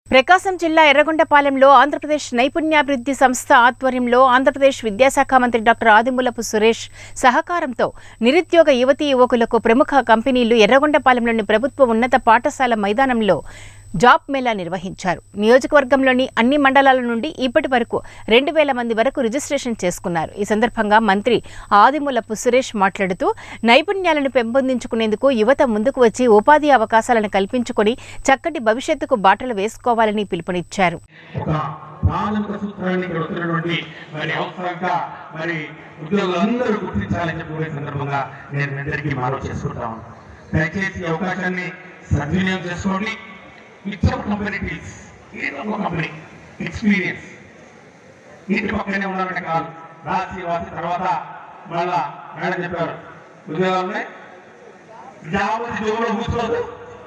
ప్రకాశం జిల్లా ఎర్రగొండపాలెంలో ఆంధ్రప్రదేశ్ నైపుణ్యాభివృద్ధి సంస్థ ఆధ్వర్యంలో ఆంధ్రప్రదేశ్ విద్యాశాఖ మంత్రి డాక్టర్ ఆదిమూలపు సురేష్ సహకారంతో నిరుద్యోగ యువతీ యువకులకు ప్రముఖ కంపెనీలు ఎర్రగొండపాలెంలోని ప్రభుత్వ ఉన్నత పాఠశాల మైదానంలో జాబ్ మేళా నిర్వహించారు నియోజకవర్గంలోని అన్ని మండలాల నుండి ఇప్పటి వరకు రెండు వేల మంది వరకు రిజిస్ట్రేషన్ చేసుకున్నారు ఈ సందర్భంగా మంత్రి ఆదిమూలపు సురేష్ మాట్లాడుతూ నైపుణ్యాలను పెంపొందించుకునేందుకు యువత ముందుకు వచ్చి ఉపాధి అవకాశాలను కల్పించుకొని చక్కటి భవిష్యత్తుకు బాటలు వేసుకోవాలని పిలుపునిచ్చారు ఒక ప్రాథమిక సూత్రాన్ని ఇక్కడ వస్తున్నటువంటి మరి అవసరంగా మరి ఉద్యోగులందరూ గుర్తించాలని చెప్పి కూడా ఈ సందర్భంగా నేను మీ అందరికీ మనవి చేసుకుంటాను దయచేసి ఈ అవకాశాన్ని సద్వినియోగం చేసుకోండి ఇచ్చిన కంపెనీస్ ఏదో ఒక కంపెనీ ఎక్స్పీరియన్స్ ఇంటి పక్కనే ఉండాలంటే కాదు రాసి వాసి తర్వాత మళ్ళా మేడం చెప్పారు ఉద్యోగాలు ఉన్నాయి జాబ్ వచ్చి జోబులో కూర్చోదు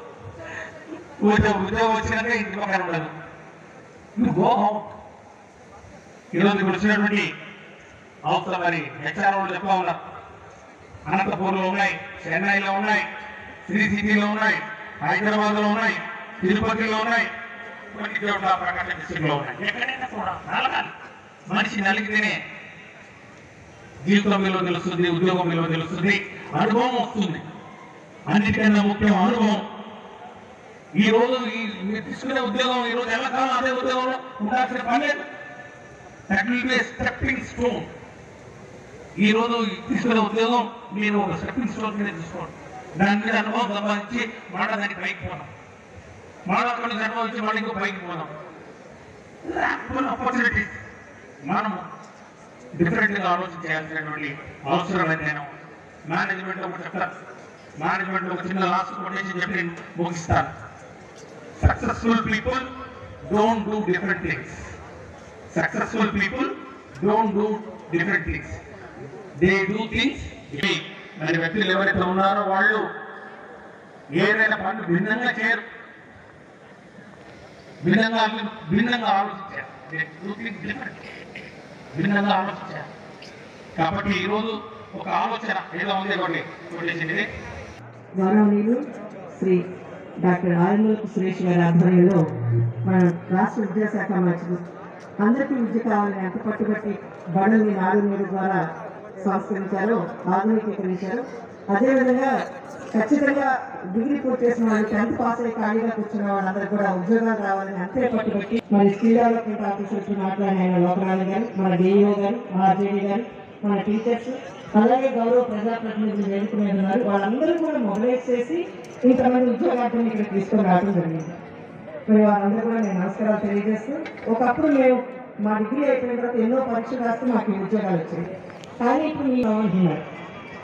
ఉద్యోగం ఉద్యోగం వచ్చినాక ఇంటి పక్కన ఉండదు నువ్వు గో హోమ్ ఈరోజు ఇక్కడ వచ్చినటువంటి అవసరం మరి హెచ్ఆర్ వాళ్ళు చెప్తా ఉన్నారు అనంతపూర్లో ఉన్నాయి చెన్నైలో ఉన్నాయి శ్రీ సిటీలో ఉన్నాయి హైదరాబాద్లో ఉన్నాయి తిరుపతిలో ఉన్నాయి కొన్ని చోట్ల ప్రకాశం డిస్టిక్లో ఉన్నాయి ఎక్కడైనా కూడా నలగాలి మనిషి నలిగితేనే జీవితం విలువ తెలుస్తుంది ఉద్యోగం విలువ తెలుస్తుంది అనుభవం వస్తుంది అన్నిటికన్నా ముఖ్యం అనుభవం ఈ రోజు ఈ మీరు తీసుకునే ఉద్యోగం ఈ రోజు ఎల్లకాలం అదే ఉద్యోగంలో ఉండాల్సిన పని లేదు that will be stepping stone ఈ రోజు తీసుకునే ఉద్యోగం మీరు ఒక స్టెప్పింగ్ స్టోన్ మీద తీసుకోండి దాని మీద అనుభవం సంపాదించి మళ్ళీ దానికి పైకి పోదాం మళ్ళీ అక్కడ నుంచి అనుభవించి మళ్ళీ ఇంకో పైకి పోదాం ఆపర్చునిటీస్ మనము డిఫరెంట్గా ఆలోచించాల్సినటువంటి అవసరం నేను మేనేజ్మెంట్ ఒక చెప్తాను మేనేజ్మెంట్ ఒక చిన్న లాస్ట్ కొటేషన్ చెప్పి నేను ముగిస్తాను successful people don't do different things. Successful people don't do different things. They do things. ఇవి మరి వ్యక్తులు ఎవరైతే ఉన్నారో వాళ్ళు ఏదైనా పనులు భిన్నంగా చేయరు భిన్నంగా భిన్నంగా ఆలోచించారు They do things different. భిన్నంగా ఆలోచించారు కాబట్టి ఈరోజు ఒక ఆలోచన ఏదో ఉంది ఒకటి కొట్టేసింది గౌరవనీయులు శ్రీ డాక్టర్ ఆదిమూలపు సురేష్ గారి ఆధ్వర్యంలో మన రాష్ట్ర విద్యాశాఖ మంత్రులు అందరికీ విద్య కావాలని ఎంత పట్టుబట్టి బడుల్ని నాలుగు మూడు ద్వారా సంస్కరించారో ఆధునికీకరించారు అదేవిధంగా ఖచ్చితంగా డిగ్రీ పూర్తి చేసిన వాళ్ళు టెన్త్ పాస్ అయ్యి ఖాళీగా కూర్చున్న వాళ్ళందరూ కూడా ఉద్యోగాలు రావాలని అంతే పట్టుబట్టి మరి స్కిల్ డెవలప్మెంట్ ఆఫీసర్స్ మాట్లాడిన ఆయన లోకరాజు గారు మన డిఈఓ గారు ఆర్జేడీ గారు మన టీచర్స్ అలాగే గౌరవ ప్రజాప్రతినిధులు వేదిక మీద ఉన్నారు వాళ్ళందరూ కూడా మొబిలైజ్ చేసి ఇంతమంది ఉద్యోగార్థులను ఇక్కడ తీసుకొని రావడం జరిగింది మరి వాళ్ళందరూ కూడా నేను నమస్కారాలు తెలియజేస్తూ ఒకప్పుడు మేము మా డిగ్రీ అయిపోయిన తర్వాత ఎన్నో పరీక్షలు రాస్తే మాకు ఈ ఉద్యోగాలు వచ్చాయి కానీ ఇప్పుడు మీరు అంటున్నారు